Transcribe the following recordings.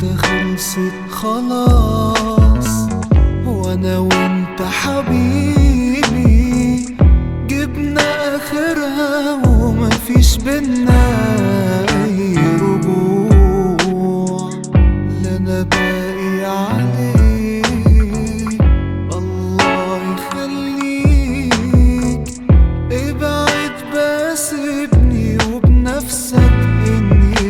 خلصت خلاص وانا وانت حبيبي جبنا اخرها ومفيش بينا اي رجوع لا انا باقي عليك الله يخليك ابعد بس ابني وبنفسك انهي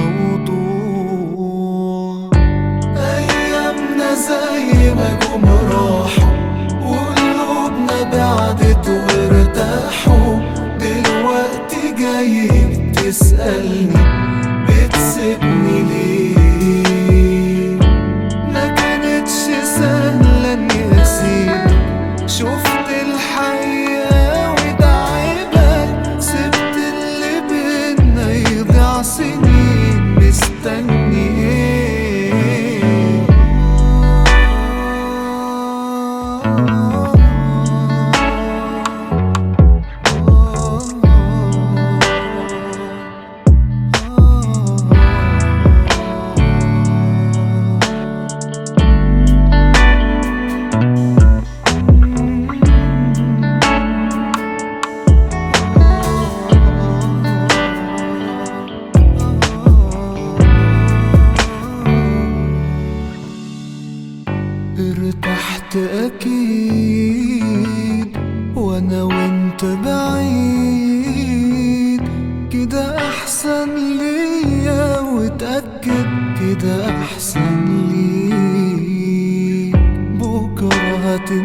الموضوع ايامنا زي ما جم راحوا وقلوبنا بعدت وارتاحوا دلوقتي جاي بتسألني بتسيبني ليه ما كانتش سهلة اني اسيبك شفت الحقيقة وده عيبك سبت اللي بينا يضيع سنين مستني ارتحت اكيد وانا وانت بعيد كده احسن ليا وتأكد كده احسن ليك بكرة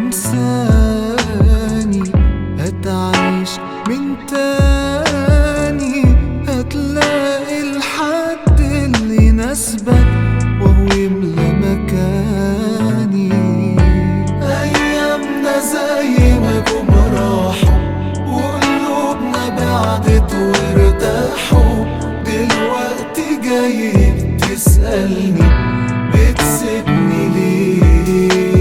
هتنساني هتعيش من تاني هتلاقي الحد اللي يناسبك وهو يملى مكاني ايامنا زي ما جم راحوا وقلوبنا بعدت وارتاحوا دلوقتي جاي بتسألني بتسيبني ليه